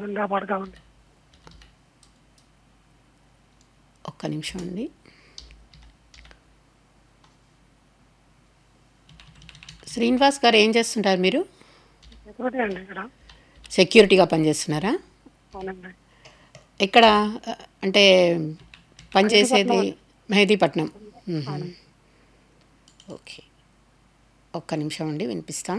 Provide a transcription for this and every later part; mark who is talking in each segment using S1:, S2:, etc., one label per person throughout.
S1: ఉంటుందండి ఆ పాట కావాలి
S2: ఒక్క నిమిషం అండి శ్రీనివాస్ గారు ఏం చేస్తుంటారు మీరు
S1: సెక్యూరిటీ అండి ఇక్కడ
S2: సెక్యూరిటీగా పనిచేస్తున్నారా
S1: అవునండి
S2: ఎక్కడ అ, అంటే పనిచేసేది మెహదీపట్నం మ్మ్. ఓకే ఒక్క నిమిషం అండి వినిపిస్తాం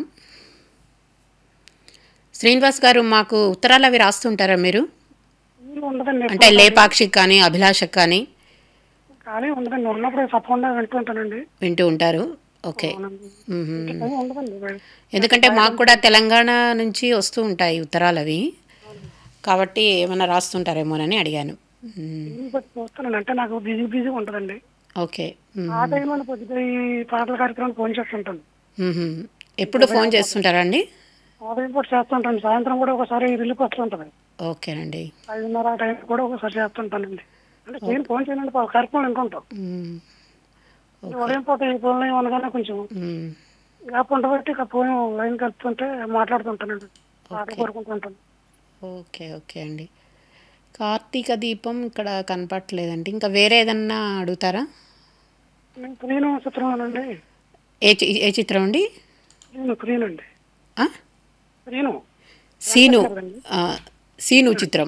S2: శ్రీనివాస్ గారు మాకు ఉత్తరాలు అవి రాస్తుంటారా మీరు
S1: వీలు ఉండదండి
S2: అంటే లేపాక్షికి కానీ అభిలాషకు కానీ
S1: ఖాళీ ఉండదండి ఉన్నప్పుడు తప్పకుండా వింటూ ఉంటానండి
S2: వింటూ ఉంటారు ఓకే
S1: అవునండి
S2: మ్మ్.
S1: ఏమీ ఉండదండి బయట.
S2: ఎందుకంటే మాకు కూడా తెలంగాణ నుంచి వస్తూ ఉంటాయి ఉత్తరాలు అవి కాబట్టి ఏమైనా రాస్తుంటారేమోనని అడిగాను మ్మ్.
S1: వీలు బట్టి చూస్తానండి అంటే నాకు బిజీ బిజీగా ఉంటుందండి
S2: ఓకే మ్మ్.
S1: ఆ టైంలో పొద్దుట ఈ పాటల కార్యక్రమం ఫోన్ చేస్తుంటాను
S2: మ్మ్. ఎప్పుడు ఫోన్ చేస్తుంటారా అండి
S1: ఉదయం పూట చేస్తుంటాను సాయంత్రం కూడా ఒకసారి రిలీఫ్ వస్తుంటుంది
S2: ఓకేనండి
S1: ఐదున్నర ఆ టైం కూడా ఒకసారి చేస్తుంటానండి అంటే నేను ఫోన్ చేయనండి పా- కార్యక్రమం వింటుంటాం
S2: మ్మ్.
S1: ఉదయం పూట ఈ ఫోన్లో ఏమనగానే కొంచెం
S2: మ్మ్.
S1: గ్యాప్ ఉండబట్టి ఇక ఫోన్ లైన్ కలుపుతుంటే మాట్లాడుతుంటానండి పాటలు కోరుకుంటుంటాను
S2: ఓకే ఓకే అండి కార్తీక దీపం ఇక్కడ కనపట్లేదండి ఇంకా వేరే ఏదన్నా అడుగుతారా
S1: నేను క్రీను చిత్రంలోనండి
S2: ఏ చి- ఏ చిత్రం అండి
S1: క్రీను క్రీను అండి
S2: ఆ?
S1: క్రీను
S2: సీను ఆ, సీను చిత్రం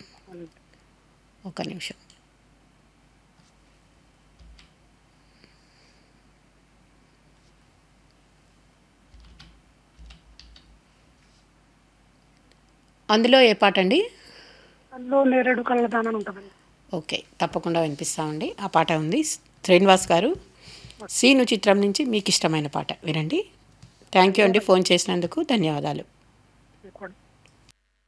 S2: ఒక నిమిషం అందులో ఏ పాట అండి
S1: అందులో నేరేడు కళ్ళదానం అని ఉంటుందండి
S2: ఓకే తప్పకుండా వినిపిస్తామండి ఆ పాట ఉంది శ్రీనివాస్ గారు సీను చిత్రం నుంచి మీకు ఇష్టమైన పాట వినండి థ్యాంక్ యూ అండి ఫోన్ చేసినందుకు ధన్యవాదాలు
S1: మీకు కూడా